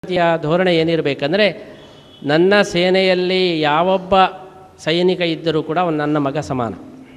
ಸೇನಾಧಿಪತಿಯ ಧೋರಣೆ ಏನಿರಬೇಕಂದ್ರೆ ನನ್ನ ಸೇನೆಯಲ್ಲಿ ಯಾವೊಬ್ಬ ಸೈನಿಕ ಇದ್ದರೂ ಕೂಡ ಅವನು ನನ್ನ ಮಗ ಸಮಾನ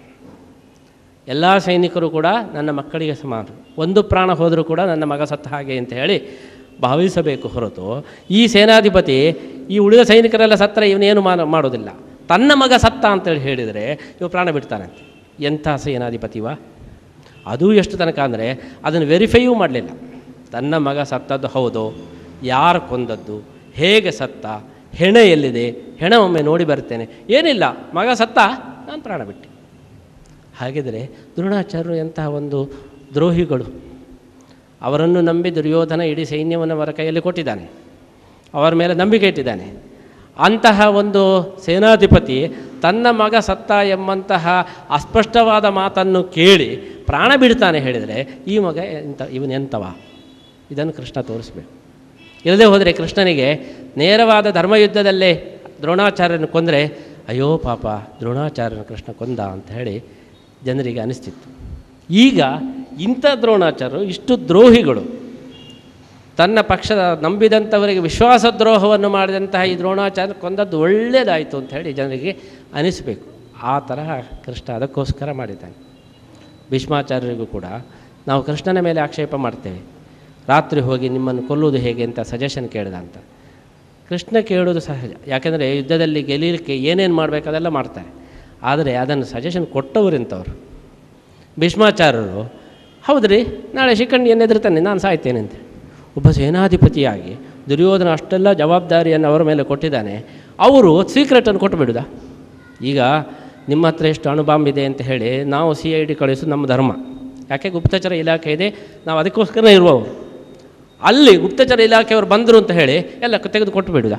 ಎಲ್ಲ ಸೈನಿಕರು ಕೂಡ ನನ್ನ ಮಕ್ಕಳಿಗೆ ಸಮಾನ ಒಂದು ಪ್ರಾಣ ಹೋದರೂ ಕೂಡ ನನ್ನ ಮಗ ಸತ್ತ ಹಾಗೆ ಅಂತ ಹೇಳಿ ಭಾವಿಸಬೇಕು ಹೊರತು ಈ ಸೇನಾಧಿಪತಿ ಈ ಉಳಿದ ಸೈನಿಕರೆಲ್ಲ ಸತ್ತರೆ ಇವನೇನು ಮಾ ಮಾಡೋದಿಲ್ಲ ತನ್ನ ಮಗ ಸತ್ತ ಅಂತೇಳಿ ಹೇಳಿದರೆ ಇವ ಪ್ರಾಣ ಬಿಡ್ತಾನಂತೆ ಎಂಥ ಸೇನಾಧಿಪತಿವ ಅದು ಎಷ್ಟು ತನಕ ಅಂದರೆ ಅದನ್ನು ವೆರಿಫೈಯೂ ಮಾಡಲಿಲ್ಲ ತನ್ನ ಮಗ ಸತ್ತದ್ದು ಹೌದು ಯಾರು ಕೊಂದದ್ದು ಹೇಗೆ ಸತ್ತ ಹೆಣ ಎಲ್ಲಿದೆ ಹೆಣ ಒಮ್ಮೆ ನೋಡಿ ಬರ್ತೇನೆ ಏನಿಲ್ಲ ಮಗ ಸತ್ತ ನಾನು ಪ್ರಾಣ ಬಿಟ್ಟೆ ಹಾಗಿದ್ರೆ ದ್ರೋಣಾಚಾರ್ಯರು ಎಂತಹ ಒಂದು ದ್ರೋಹಿಗಳು ಅವರನ್ನು ನಂಬಿ ದುರ್ಯೋಧನ ಇಡೀ ಸೈನ್ಯವನ್ನು ಅವರ ಕೈಯಲ್ಲಿ ಕೊಟ್ಟಿದ್ದಾನೆ ಅವರ ಮೇಲೆ ನಂಬಿಕೆ ಇಟ್ಟಿದ್ದಾನೆ ಅಂತಹ ಒಂದು ಸೇನಾಧಿಪತಿ ತನ್ನ ಮಗ ಸತ್ತ ಎಂಬಂತಹ ಅಸ್ಪಷ್ಟವಾದ ಮಾತನ್ನು ಕೇಳಿ ಪ್ರಾಣ ಬಿಡ್ತಾನೆ ಹೇಳಿದರೆ ಈ ಮಗ ಎಂತ ಇವನೆಂತವ ಇದನ್ನು ಕೃಷ್ಣ ತೋರಿಸ್ಬೇಕು ಇಲ್ಲದೆ ಹೋದರೆ ಕೃಷ್ಣನಿಗೆ ನೇರವಾದ ಧರ್ಮಯುದ್ಧದಲ್ಲೇ ದ್ರೋಣಾಚಾರ್ಯನ ಕೊಂದರೆ ಅಯ್ಯೋ ಪಾಪ ದ್ರೋಣಾಚಾರ್ಯನ ಕೃಷ್ಣ ಕೊಂದ ಅಂತ ಹೇಳಿ ಜನರಿಗೆ ಅನಿಸ್ತಿತ್ತು ಈಗ ಇಂಥ ದ್ರೋಣಾಚಾರ್ಯರು ಇಷ್ಟು ದ್ರೋಹಿಗಳು ತನ್ನ ಪಕ್ಷದ ನಂಬಿದಂಥವರಿಗೆ ವಿಶ್ವಾಸ ದ್ರೋಹವನ್ನು ಮಾಡಿದಂತಹ ಈ ದ್ರೋಣಾಚಾರ್ಯ ಕೊಂದದ್ದು ಒಳ್ಳೆಯದಾಯಿತು ಅಂತ ಹೇಳಿ ಜನರಿಗೆ ಅನಿಸಬೇಕು ಆ ತರಹ ಕೃಷ್ಣ ಅದಕ್ಕೋಸ್ಕರ ಮಾಡಿದ್ದಾನೆ ಭೀಷ್ಮಾಚಾರ್ಯರಿಗೂ ಕೂಡ ನಾವು ಕೃಷ್ಣನ ಮೇಲೆ ಆಕ್ಷೇಪ ಮಾಡ್ತೇವೆ ರಾತ್ರಿ ಹೋಗಿ ನಿಮ್ಮನ್ನು ಕೊಲ್ಲುವುದು ಹೇಗೆ ಅಂತ ಸಜೆಷನ್ ಕೇಳಿದ ಅಂತ ಕೃಷ್ಣ ಕೇಳೋದು ಸಹಜ ಯಾಕೆಂದರೆ ಯುದ್ಧದಲ್ಲಿ ಗೆಲ್ಲಲಿಕ್ಕೆ ಏನೇನು ಮಾಡಬೇಕು ಅದೆಲ್ಲ ಮಾಡ್ತಾರೆ ಆದರೆ ಅದನ್ನು ಸಜೆಷನ್ ಕೊಟ್ಟವರಿಂಥವ್ರು ಭೀಷ್ಮಾಚಾರ್ಯರು ಹೌದ್ರಿ ನಾಳೆ ಶಿಖಂಡಿ ಏನು ಎದುರ್ತಾನೆ ನಾನು ಸಾಯ್ತೇನೆ ಅಂತ ಒಬ್ಬ ಸೇನಾಧಿಪತಿಯಾಗಿ ದುರ್ಯೋಧನ ಅಷ್ಟೆಲ್ಲ ಜವಾಬ್ದಾರಿಯನ್ನು ಅವರ ಮೇಲೆ ಕೊಟ್ಟಿದ್ದಾನೆ ಅವರು ಸೀಕ್ರೆಟನ್ನು ಕೊಟ್ಟುಬಿಡುದ ಈಗ ನಿಮ್ಮ ಹತ್ರ ಎಷ್ಟು ಅಣುಬಾಂಬ್ ಇದೆ ಅಂತ ಹೇಳಿ ನಾವು ಸಿ ಐ ಡಿ ಕಳಿಸೋದು ನಮ್ಮ ಧರ್ಮ ಯಾಕೆ ಗುಪ್ತಚರ ಇಲಾಖೆ ಇದೆ ನಾವು ಅದಕ್ಕೋಸ್ಕರ ಇರುವವರು ಅಲ್ಲಿ ಗುಪ್ತಚರ ಇಲಾಖೆಯವರು ಬಂದರು ಅಂತ ಹೇಳಿ ಎಲ್ಲ ತೆಗೆದು ಕೊಟ್ಟು ಬಿಡುದ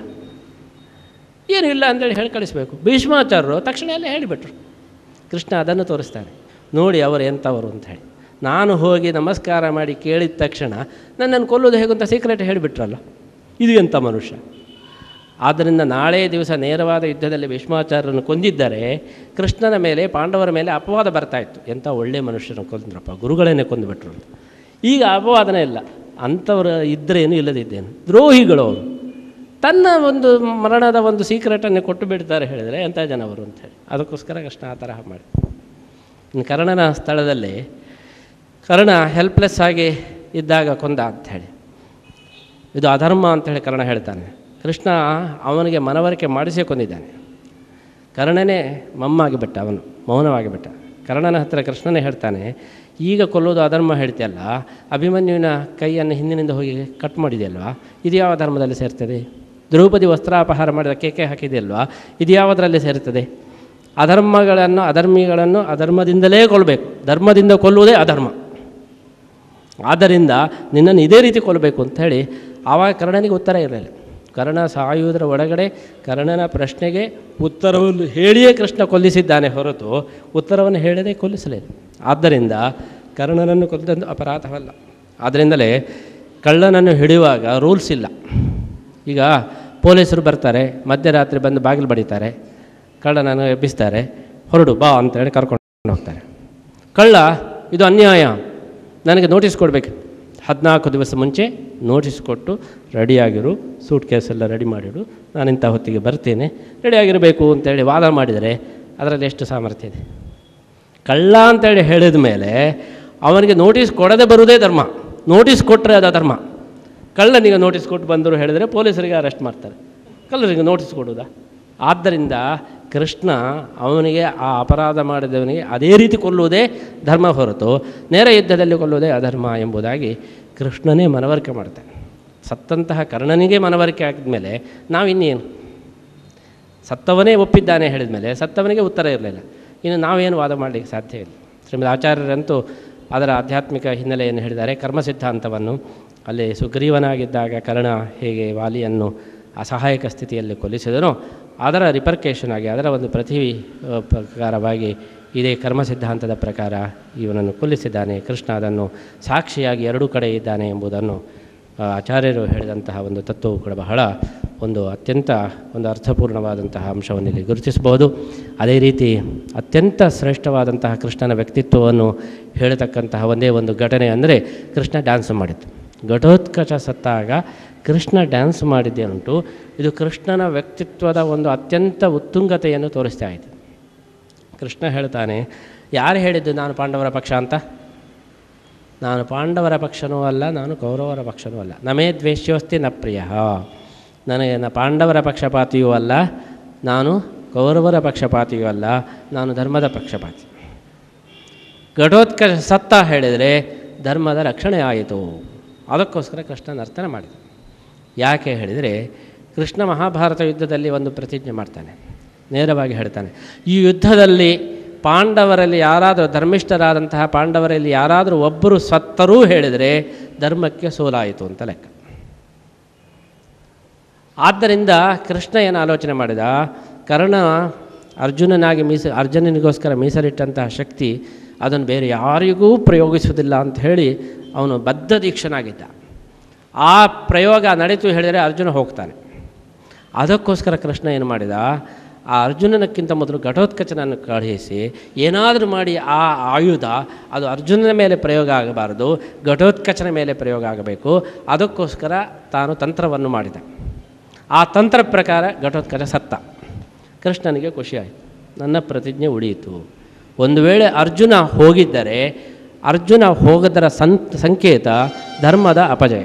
ಏನೂ ಇಲ್ಲ ಅಂತೇಳಿ ಹೇಳಿ ಕಳಿಸ್ಬೇಕು ಭೀಷ್ಮಾಚಾರ್ಯರು ತಕ್ಷಣ ಎಲ್ಲ ಹೇಳಿಬಿಟ್ರು ಕೃಷ್ಣ ಅದನ್ನು ತೋರಿಸ್ತಾನೆ ನೋಡಿ ಅವರು ಎಂಥವರು ಅಂತ ಹೇಳಿ ನಾನು ಹೋಗಿ ನಮಸ್ಕಾರ ಮಾಡಿ ಕೇಳಿದ ತಕ್ಷಣ ನನ್ನನ್ನು ಕೊಲ್ಲೋದು ಹೇಗೆ ಅಂತ ಸೀಕ್ರೆಟ್ ಹೇಳಿಬಿಟ್ರಲ್ಲ ಇದು ಎಂಥ ಮನುಷ್ಯ ಆದ್ದರಿಂದ ನಾಳೆ ದಿವಸ ನೇರವಾದ ಯುದ್ಧದಲ್ಲಿ ಭೀಷ್ಮಾಚಾರ್ಯರನ್ನು ಕೊಂದಿದ್ದರೆ ಕೃಷ್ಣನ ಮೇಲೆ ಪಾಂಡವರ ಮೇಲೆ ಅಪವಾದ ಬರ್ತಾಯಿತ್ತು ಎಂಥ ಒಳ್ಳೆಯ ಮನುಷ್ಯರನ್ನು ಕೊಂದ್ರಪ್ಪ ಗುರುಗಳನ್ನೇ ಕೊಂದುಬಿಟ್ರು ಅಂತ ಈಗ ಅಪವಾದನೇ ಇಲ್ಲ ಅಂಥವ್ರು ಇದ್ದರೇನು ಇಲ್ಲದಿದ್ದೇನು ದ್ರೋಹಿಗಳು ಅವರು ತನ್ನ ಒಂದು ಮರಣದ ಒಂದು ಸೀಕ್ರೆಟನ್ನು ಕೊಟ್ಟು ಬಿಡ್ತಾರೆ ಹೇಳಿದರೆ ಎಂಥ ಜನ ಅವರು ಅಂತ ಹೇಳಿ ಅದಕ್ಕೋಸ್ಕರ ಕೃಷ್ಣ ಆ ತರಹ ಮಾಡಿ ಇನ್ನು ಕರ್ಣನ ಸ್ಥಳದಲ್ಲಿ ಕರ್ಣ ಹೆಲ್ಪ್ಲೆಸ್ ಆಗಿ ಇದ್ದಾಗ ಕೊಂದ ಅಂಥೇಳಿ ಇದು ಅಧರ್ಮ ಅಂಥೇಳಿ ಕರ್ಣ ಹೇಳ್ತಾನೆ ಕೃಷ್ಣ ಅವನಿಗೆ ಮನವರಿಕೆ ಮಾಡಿಸೇ ಕೊಂದಿದ್ದಾನೆ ಕರ್ಣನೇ ಮಮ್ಮಾಗಿಬಿಟ್ಟ ಅವನು ಮೌನವಾಗಿಬಿಟ್ಟ ಕರ್ಣನ ಹತ್ರ ಕೃಷ್ಣನೇ ಹೇಳ್ತಾನೆ ಈಗ ಕೊಲ್ಲೋದು ಅಧರ್ಮ ಹೇಳ್ತೀಯಲ್ಲ ಅಭಿಮನ್ಯುವಿನ ಕೈಯನ್ನು ಹಿಂದಿನಿಂದ ಹೋಗಿ ಕಟ್ ಮಾಡಿದೆಯಲ್ವಾ ಇದು ಯಾವ ಧರ್ಮದಲ್ಲಿ ಸೇರ್ತದೆ ದ್ರೌಪದಿ ವಸ್ತ್ರಾಪಹಾರ ಮಾಡಿದ ಕೇಕೆ ಹಾಕಿದೆಯಲ್ವಾ ಇದು ಯಾವುದರಲ್ಲಿ ಸೇರ್ತದೆ ಅಧರ್ಮಗಳನ್ನು ಅಧರ್ಮಿಗಳನ್ನು ಅಧರ್ಮದಿಂದಲೇ ಕೊಲ್ಲಬೇಕು ಧರ್ಮದಿಂದ ಕೊಲ್ಲುವುದೇ ಅಧರ್ಮ ಆದ್ದರಿಂದ ನಿನ್ನನ್ನು ಇದೇ ರೀತಿ ಕೊಲ್ಲಬೇಕು ಅಂತ ಹೇಳಿ ಆವಾಗ ಕರ್ಣನಿಗೆ ಉತ್ತರ ಇರಲಿಲ್ಲ ಕರ್ಣ ಸಾಯುವುದರ ಒಳಗಡೆ ಕರ್ಣನ ಪ್ರಶ್ನೆಗೆ ಉತ್ತರವನ್ನು ಹೇಳಿಯೇ ಕೃಷ್ಣ ಕೊಲ್ಲಿಸಿದ್ದಾನೆ ಹೊರತು ಉತ್ತರವನ್ನು ಹೇಳದೆ ಕೊಲ್ಲಿಸಲಿಲ್ಲ ಆದ್ದರಿಂದ ಕರ್ಣನನ್ನು ಕೊಂದದ್ದು ಅಪರಾಧವಲ್ಲ ಆದ್ದರಿಂದಲೇ ಕಳ್ಳನನ್ನು ಹಿಡಿಯುವಾಗ ರೂಲ್ಸ್ ಇಲ್ಲ ಈಗ ಪೊಲೀಸರು ಬರ್ತಾರೆ ಮಧ್ಯರಾತ್ರಿ ಬಂದು ಬಾಗಿಲು ಬಡಿತಾರೆ ಕಳ್ಳನನ್ನು ಎಬ್ಬಿಸ್ತಾರೆ ಹೊರಡು ಬಾ ಅಂತೇಳಿ ಕರ್ಕೊಂಡು ಹೋಗ್ತಾರೆ ಕಳ್ಳ ಇದು ಅನ್ಯಾಯ ನನಗೆ ನೋಟಿಸ್ ಕೊಡಬೇಕು ಹದಿನಾಲ್ಕು ದಿವಸ ಮುಂಚೆ ನೋಟಿಸ್ ಕೊಟ್ಟು ರೆಡಿಯಾಗಿರು ಸೂಟ್ ಕೇಸೆಲ್ಲ ರೆಡಿ ಮಾಡಿಡು ನಾನು ಇಂಥ ಹೊತ್ತಿಗೆ ಬರ್ತೇನೆ ರೆಡಿಯಾಗಿರಬೇಕು ಅಂತೇಳಿ ವಾದ ಮಾಡಿದರೆ ಅದರಲ್ಲಿ ಎಷ್ಟು ಸಾಮರ್ಥ್ಯ ಇದೆ ಕಳ್ಳ ಅಂತೇಳಿ ಹೇಳಿದ ಮೇಲೆ ಅವನಿಗೆ ನೋಟಿಸ್ ಕೊಡದೆ ಬರುವುದೇ ಧರ್ಮ ನೋಟಿಸ್ ಕೊಟ್ಟರೆ ಅದು ಧರ್ಮ ಕಳ್ಳನಿಗೆ ನೋಟಿಸ್ ಕೊಟ್ಟು ಬಂದರು ಹೇಳಿದರೆ ಪೊಲೀಸರಿಗೆ ಅರೆಸ್ಟ್ ಮಾಡ್ತಾರೆ ಕಳ್ಳರಿಗೆ ನೋಟಿಸ್ ಕೊಡುವುದಾ ಆದ್ದರಿಂದ ಕೃಷ್ಣ ಅವನಿಗೆ ಆ ಅಪರಾಧ ಮಾಡಿದವನಿಗೆ ಅದೇ ರೀತಿ ಕೊಲ್ಲುವುದೇ ಧರ್ಮ ಹೊರತು ನೇರ ಯುದ್ಧದಲ್ಲಿ ಕೊಲ್ಲುವುದೇ ಅಧರ್ಮ ಎಂಬುದಾಗಿ ಕೃಷ್ಣನೇ ಮನವರಿಕೆ ಮಾಡ್ತಾನೆ ಸತ್ತಂತಹ ಕರ್ಣನಿಗೆ ಮನವರಿಕೆ ಆಗಿದ್ಮೇಲೆ ನಾವಿನ್ನೇನು ಸತ್ತವನೇ ಒಪ್ಪಿದ್ದಾನೆ ಹೇಳಿದ ಮೇಲೆ ಸತ್ತವನಿಗೆ ಉತ್ತರ ಇರಲಿಲ್ಲ ಇನ್ನು ನಾವೇನು ವಾದ ಮಾಡಲಿಕ್ಕೆ ಸಾಧ್ಯ ಇಲ್ಲ ಶ್ರೀಮದ್ ಆಚಾರ್ಯರಂತೂ ಅದರ ಆಧ್ಯಾತ್ಮಿಕ ಹಿನ್ನೆಲೆಯನ್ನು ಹೇಳಿದ್ದಾರೆ ಕರ್ಮ ಸಿದ್ಧಾಂತವನ್ನು ಅಲ್ಲಿ ಸುಗ್ರೀವನಾಗಿದ್ದಾಗ ಕರ್ಣ ಹೇಗೆ ವಾಲಿಯನ್ನು ಅಸಹಾಯಕ ಸ್ಥಿತಿಯಲ್ಲಿ ಕೊಲ್ಲಿಸಿದನೋ ಅದರ ರಿಪರ್ಕೇಷನ್ ಆಗಿ ಅದರ ಒಂದು ಪ್ರತಿ ಆ, ಪ್ರಕಾರವಾಗಿ ಇದೇ ಕರ್ಮ ಸಿದ್ಧಾಂತದ ಪ್ರಕಾರ ಇವನನ್ನು ಕೊಲ್ಲಿಸಿದ್ದಾನೆ ಕೃಷ್ಣ ಅದನ್ನು ಸಾಕ್ಷಿಯಾಗಿ ಎರಡೂ ಕಡೆ ಇದ್ದಾನೆ ಎಂಬುದನ್ನು ಆ, ಆಚಾರ್ಯರು ಹೇಳಿದಂತಹ ಒಂದು ತತ್ವವು ಕೂಡ ಬಹಳ ಒಂದು ಅತ್ಯಂತ ಒಂದು ಅರ್ಥಪೂರ್ಣವಾದಂತಹ ಅಂಶವನ್ನು ಇಲ್ಲಿ ಗುರುತಿಸಬಹುದು ಅದೇ ರೀತಿ ಅತ್ಯಂತ ಶ್ರೇಷ್ಠವಾದಂತಹ ಕೃಷ್ಣನ ವ್ಯಕ್ತಿತ್ವವನ್ನು ಹೇಳತಕ್ಕಂತಹ ಒಂದೇ ಒಂದು ಘಟನೆ ಅಂದರೆ ಕೃಷ್ಣ ಡ್ಯಾನ್ಸ್ ಮಾಡಿದ್ದು ಘಟೋತ್ಕಚ ಸತ್ತಾಗ ಕೃಷ್ಣ ಡ್ಯಾನ್ಸ್ ಮಾಡಿದ್ದೇನುಂಟು ಇದು ಕೃಷ್ಣನ ವ್ಯಕ್ತಿತ್ವದ ಒಂದು ಅತ್ಯಂತ ಉತ್ತುಂಗತೆಯನ್ನು ತೋರಿಸ್ತಾ ಇದೆ ಕೃಷ್ಣ ಹೇಳ್ತಾನೆ ಯಾರು ಹೇಳಿದ್ದು ನಾನು ಪಾಂಡವರ ಪಕ್ಷ ಅಂತ ನಾನು ಪಾಂಡವರ ಪಕ್ಷನೂ ಅಲ್ಲ ನಾನು ಕೌರವರ ಪಕ್ಷನೂ ಅಲ್ಲ ನಮೇ ದ್ವೇಷ್ಯೋಸ್ತಿ ನ ಪ್ರಿಯ ನನಗೆ ನ ಪಾಂಡವರ ಪಕ್ಷಪಾತಿಯೂ ಅಲ್ಲ ನಾನು ಕೌರವರ ಪಕ್ಷಪಾತಿಯೂ ಅಲ್ಲ ನಾನು ಧರ್ಮದ ಪಕ್ಷಪಾತಿ ಘಟೋತ್ಕರ್ಷ ಸತ್ತ ಹೇಳಿದರೆ ಧರ್ಮದ ರಕ್ಷಣೆ ಆಯಿತು ಅದಕ್ಕೋಸ್ಕರ ಕೃಷ್ಣ ನರ್ತನ ಮಾಡಿದ ಯಾಕೆ ಹೇಳಿದರೆ ಕೃಷ್ಣ ಮಹಾಭಾರತ ಯುದ್ಧದಲ್ಲಿ ಒಂದು ಪ್ರತಿಜ್ಞೆ ಮಾಡ್ತಾನೆ ನೇರವಾಗಿ ಹೇಳ್ತಾನೆ ಈ ಯುದ್ಧದಲ್ಲಿ ಪಾಂಡವರಲ್ಲಿ ಯಾರಾದರೂ ಧರ್ಮಿಷ್ಠರಾದಂತಹ ಪಾಂಡವರಲ್ಲಿ ಯಾರಾದರೂ ಒಬ್ಬರು ಸತ್ತರೂ ಹೇಳಿದರೆ ಧರ್ಮಕ್ಕೆ ಸೋಲಾಯಿತು ಅಂತ ಲೆಕ್ಕ ಆದ್ದರಿಂದ ಕೃಷ್ಣ ಏನು ಆಲೋಚನೆ ಮಾಡಿದ ಕರ್ಣ ಅರ್ಜುನನಾಗಿ ಮೀಸ ಅರ್ಜುನನಿಗೋಸ್ಕರ ಮೀಸಲಿಟ್ಟಂತಹ ಶಕ್ತಿ ಅದನ್ನು ಬೇರೆ ಯಾರಿಗೂ ಪ್ರಯೋಗಿಸುವುದಿಲ್ಲ ಅಂತ ಹೇಳಿ ಅವನು ಬದ್ಧ ದೀಕ್ಷನಾಗಿದ್ದ ಆ ಪ್ರಯೋಗ ನಡೀತು ಹೇಳಿದರೆ ಅರ್ಜುನ ಹೋಗ್ತಾನೆ ಅದಕ್ಕೋಸ್ಕರ ಕೃಷ್ಣ ಏನು ಮಾಡಿದ ಆ ಅರ್ಜುನನಕ್ಕಿಂತ ಮೊದಲು ಘಟೋತ್ಕಚನನ್ನು ಕಳುಹಿಸಿ ಏನಾದರೂ ಮಾಡಿ ಆ ಆಯುಧ ಅದು ಅರ್ಜುನನ ಮೇಲೆ ಪ್ರಯೋಗ ಆಗಬಾರದು ಘಟೋತ್ಕಚನ ಮೇಲೆ ಪ್ರಯೋಗ ಆಗಬೇಕು ಅದಕ್ಕೋಸ್ಕರ ತಾನು ತಂತ್ರವನ್ನು ಮಾಡಿದ ಆ ತಂತ್ರ ಪ್ರಕಾರ ಘಟೋತ್ಕಚ ಸತ್ತ ಕೃಷ್ಣನಿಗೆ ಖುಷಿಯಾಯಿತು ನನ್ನ ಪ್ರತಿಜ್ಞೆ ಉಳಿಯಿತು ಒಂದು ವೇಳೆ ಅರ್ಜುನ ಹೋಗಿದ್ದರೆ ಅರ್ಜುನ ಹೋಗದರ ಸಂ ಸಂಕೇತ ಧರ್ಮದ ಅಪಜಯ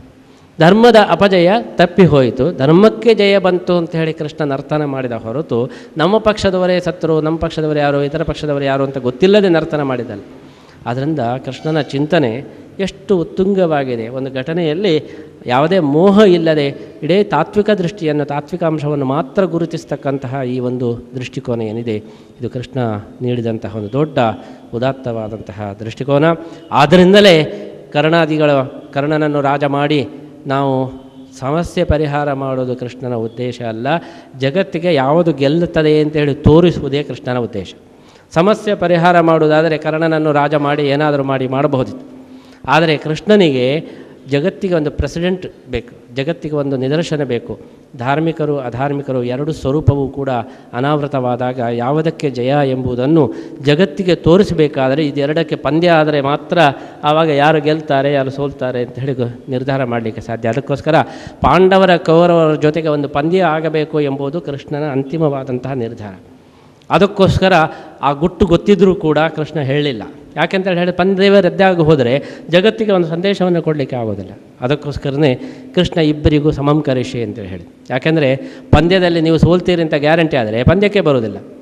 ಧರ್ಮದ ಅಪಜಯ ತಪ್ಪಿ ಹೋಯಿತು ಧರ್ಮಕ್ಕೆ ಜಯ ಬಂತು ಅಂತ ಹೇಳಿ ಕೃಷ್ಣ ನರ್ತನ ಮಾಡಿದ ಹೊರತು ನಮ್ಮ ಪಕ್ಷದವರೇ ಸತ್ತರು ನಮ್ಮ ಪಕ್ಷದವರು ಯಾರು ಇತರ ಪಕ್ಷದವರು ಯಾರು ಅಂತ ಗೊತ್ತಿಲ್ಲದೆ ನರ್ತನ ಮಾಡಿದಲ್ಲ ಆದ್ದರಿಂದ ಕೃಷ್ಣನ ಚಿಂತನೆ ಎಷ್ಟು ಉತ್ತುಂಗವಾಗಿದೆ ಒಂದು ಘಟನೆಯಲ್ಲಿ ಯಾವುದೇ ಮೋಹ ಇಲ್ಲದೆ ಇಡೀ ತಾತ್ವಿಕ ದೃಷ್ಟಿಯನ್ನು ತಾತ್ವಿಕ ಅಂಶವನ್ನು ಮಾತ್ರ ಗುರುತಿಸ್ತಕ್ಕಂತಹ ಈ ಒಂದು ದೃಷ್ಟಿಕೋನ ಏನಿದೆ ಇದು ಕೃಷ್ಣ ನೀಡಿದಂತಹ ಒಂದು ದೊಡ್ಡ ಉದಾತ್ತವಾದಂತಹ ದೃಷ್ಟಿಕೋನ ಆದ್ದರಿಂದಲೇ ಕರ್ಣಾದಿಗಳ ಕರ್ಣನನ್ನು ರಾಜ ಮಾಡಿ ನಾವು ಸಮಸ್ಯೆ ಪರಿಹಾರ ಮಾಡೋದು ಕೃಷ್ಣನ ಉದ್ದೇಶ ಅಲ್ಲ ಜಗತ್ತಿಗೆ ಯಾವುದು ಗೆಲ್ಲುತ್ತದೆ ಅಂತೇಳಿ ತೋರಿಸುವುದೇ ಕೃಷ್ಣನ ಉದ್ದೇಶ ಸಮಸ್ಯೆ ಪರಿಹಾರ ಮಾಡುವುದಾದರೆ ಕರ್ಣನನ್ನು ರಾಜ ಮಾಡಿ ಏನಾದರೂ ಮಾಡಿ ಮಾಡಬಹುದಿತ್ತು ಆದರೆ ಕೃಷ್ಣನಿಗೆ ಜಗತ್ತಿಗೆ ಒಂದು ಪ್ರೆಸಿಡೆಂಟ್ ಬೇಕು ಜಗತ್ತಿಗೆ ಒಂದು ನಿದರ್ಶನ ಬೇಕು ಧಾರ್ಮಿಕರು ಅಧಾರ್ಮಿಕರು ಎರಡು ಸ್ವರೂಪವೂ ಕೂಡ ಅನಾವೃತವಾದಾಗ ಯಾವುದಕ್ಕೆ ಜಯ ಎಂಬುದನ್ನು ಜಗತ್ತಿಗೆ ತೋರಿಸಬೇಕಾದರೆ ಇದೆರಡಕ್ಕೆ ಪಂದ್ಯ ಆದರೆ ಮಾತ್ರ ಆವಾಗ ಯಾರು ಗೆಲ್ತಾರೆ ಯಾರು ಸೋಲ್ತಾರೆ ಅಂತ ಹೇಳಿ ಗೊ- ನಿರ್ಧಾರ ಮಾಡಲಿಕ್ಕೆ ಸಾಧ್ಯ ಅದಕ್ಕೋಸ್ಕರ ಪಾಂಡವರ ಕೌರವರ ಜೊತೆಗೆ ಒಂದು ಪಂದ್ಯ ಆಗಬೇಕು ಎಂಬುದು ಕೃಷ್ಣನ ಅಂತಿಮವಾದಂತಹ ನಿರ್ಧಾರ ಅದಕ್ಕೋಸ್ಕರ ಆ ಗುಟ್ಟು ಗೊತ್ತಿದ್ದರೂ ಕೂಡ ಕೃಷ್ಣ ಹೇಳಲಿಲ್ಲ ಯಾಕೆಂತೇಳಿ ಹೇಳಿ ಪಂದ್ಯವೇ ರದ್ದಾಗಿ ಹೋದರೆ ಜಗತ್ತಿಗೆ ಒಂದು ಸಂದೇಶವನ್ನು ಕೊಡಲಿಕ್ಕೆ ಆಗೋದಿಲ್ಲ ಅದಕ್ಕೋಸ್ಕರನೇ ಕೃಷ್ಣ ಇಬ್ಬರಿಗೂ ಸಮಂ ಕರಿಷೆ ಅಂತೇಳಿ ಹೇಳಿ ಯಾಕೆಂದರೆ ಪಂದ್ಯದಲ್ಲಿ ನೀವು ಸೋಲ್ತೀರಿ ಅಂತ ಗ್ಯಾರಂಟಿ ಆದರೆ ಪಂದ್ಯಕ್ಕೆ ಬರೋದಿಲ್ಲ